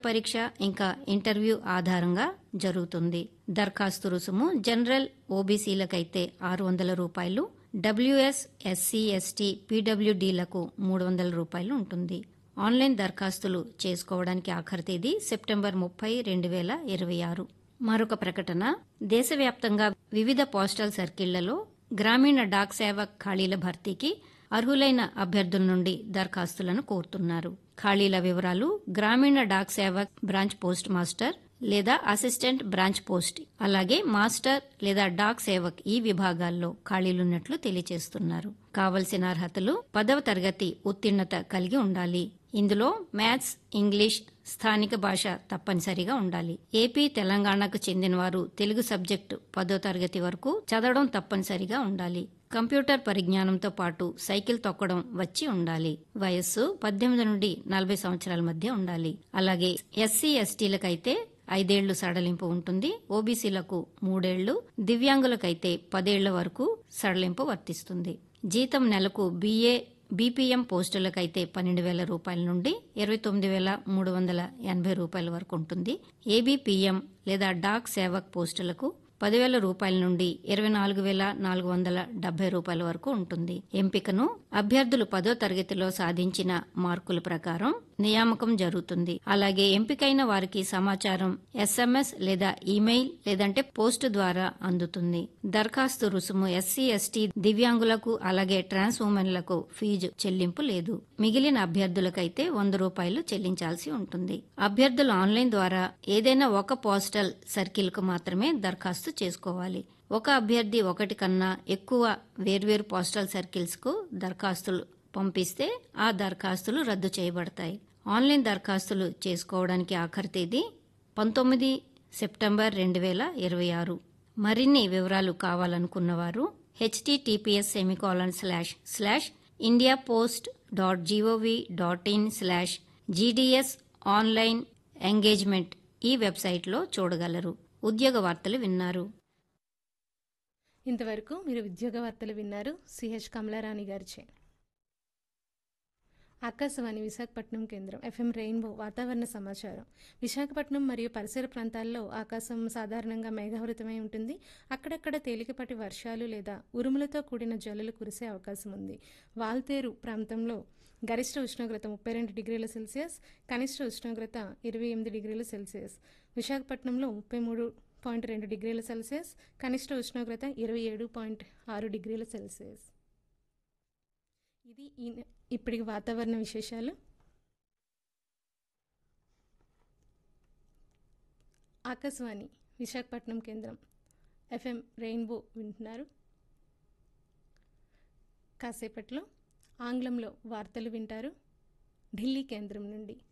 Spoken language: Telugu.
పరీక్ష ఇంకా ఇంటర్వ్యూ ఆధారంగా జరుగుతుంది దరఖాస్తు రుసుము జనరల్ ఓబీసీలకైతే ఆరు వందల రూపాయలు డబ్ల్యూఎస్ ఎస్సీ ఎస్టీ పీడబ్ల్యూడీలకు మూడు వందల రూపాయలు ఉంటుంది ఆన్లైన్ దరఖాస్తులు చేసుకోవడానికి ఆఖరి తేదీ సెప్టెంబర్ ముప్పై రెండు వేల ఇరవై ఆరు మరొక ప్రకటన దేశవ్యాప్తంగా వివిధ పోస్టల్ సర్కిళ్లలో గ్రామీణ డాక్ సేవక్ ఖాళీల భర్తీకి అర్హులైన అభ్యర్థుల నుండి దరఖాస్తులను కోరుతున్నారు ఖాళీల వివరాలు గ్రామీణ Dak Sevak branch post master లేదా అసిస్టెంట్ బ్రాంచ్ పోస్ట్ అలాగే మాస్టర్ లేదా డాక్ సేవక్ ఈ విభాగాల్లో ఖాళీలున్నట్లు తెలియజేస్తున్నారు కావలసిన అర్హతలు పదవ తరగతి ఉత్తీర్ణత కలిగి ఉండాలి ఇందులో మ్యాథ్స్ ఇంగ్లీష్ స్థానిక భాష తప్పనిసరిగా ఉండాలి ఏపీ తెలంగాణకు చెందినవారు తెలుగు సబ్జెక్టు పదో తరగతి వరకు చదవడం తప్పనిసరిగా ఉండాలి కంప్యూటర్ పరిజ్ఞానంతో పాటు సైకిల్ తొక్కడం వచ్చి ఉండాలి వయస్సు పద్దెనిమిది నుండి నలభై సంవత్సరాల మధ్య ఉండాలి అలాగే ఎస్సీ ఎస్టీలకైతే ఐదేళ్లు సడలింపు ఉంటుంది ఓబీసీలకు మూడేళ్లు దివ్యాంగులకైతే పదేళ్ల వరకు సడలింపు వర్తిస్తుంది జీతం నెలకు బీఏ బీపీఎం పోస్టులకైతే పన్నెండు వేల రూపాయల నుండి ఇరవై తొమ్మిది వేల మూడు వందల ఎనభై రూపాయల వరకు ఉంటుంది ఏబీపీఎం లేదా డాక్ సేవక్ పోస్టులకు పదివేల రూపాయల నుండి ఇరవై నాలుగు వేల నాలుగు వందల డెబ్బై రూపాయల వరకు ఉంటుంది ఎంపికను అభ్యర్థులు పదో తరగతిలో సాధించిన మార్కుల ప్రకారం నియామకం జరుగుతుంది అలాగే ఎంపికైన వారికి సమాచారం ఎస్ఎంఎస్ లేదా ఈమెయిల్ లేదంటే పోస్ట్ ద్వారా అందుతుంది దరఖాస్తు రుసుము ఎస్సీ ఎస్టీ దివ్యాంగులకు అలాగే ట్రాన్స్ ఉమెన్లకు ఫీజు చెల్లింపు లేదు మిగిలిన అభ్యర్థులకైతే వంద రూపాయలు చెల్లించాల్సి ఉంటుంది అభ్యర్థులు ఆన్లైన్ ద్వారా ఏదైనా ఒక పోస్టల్ సర్కిల్ కు మాత్రమే దరఖాస్తు చేసుకోవాలి ఒక అభ్యర్థి ఒకటి కన్నా ఎక్కువ వేర్వేరు పోస్టల్ సర్కిల్స్ కు దరఖాస్తులు పంపిస్తే ఆ దరఖాస్తులు రద్దు చేయబడతాయి ఆన్లైన్ దరఖాస్తులు చేసుకోవడానికి ఆఖరి తేదీ పంతొమ్మిది సెప్టెంబర్ రెండు వేల ఇరవై ఆరు మరిన్ని వివరాలు కావాలనుకున్నవారు H T T P S semicolon slash slash India post dot G O V dot in slash G D S online engagement ఈ వెబ్సైట్లో చూడగలరు ఉద్యోగ వార్తలు విన్నారు ఇంతవరకు మీరు ఉద్యోగ వార్తలు విన్నారు సిహెచ్ కమలారాణి గారిచే ఆకాశవాణి విశాఖపట్నం కేంద్రం ఎఫ్ఎం రెయిన్బో వాతావరణ సమాచారం విశాఖపట్నం మరియు పరిసర ప్రాంతాల్లో ఆకాశం సాధారణంగా మేఘావృతమై ఉంటుంది అక్కడక్కడ తేలికపాటి వర్షాలు లేదా ఉరుములతో కూడిన జల్లులు కురిసే అవకాశం ఉంది వాల్తేరు ప్రాంతంలో గరిష్ట ఉష్ణోగ్రత ముప్పై రెండు డిగ్రీల సెల్సియస్ కనిష్ట ఉష్ణోగ్రత ఇరవై ఎనిమిది డిగ్రీల సెల్సియస్ విశాఖపట్నంలో ముప్పై మూడు పాయింట్ రెండు డిగ్రీల సెల్సియస్ కనిష్ట ఉష్ణోగ్రత ఇరవై ఏడు పాయింట్ ఆరు డిగ్రీల సెల్సియస్ ఇది ఈ ఇప్పటికి వాతావరణ విశేషాలు ఆకాశవాణి విశాఖపట్నం కేంద్రం ఎఫ్ఎం రెయిన్బో వింటున్నారు కాసేపట్లో ఆంగ్లంలో వార్తలు వింటారు ఢిల్లీ కేంద్రం నుండి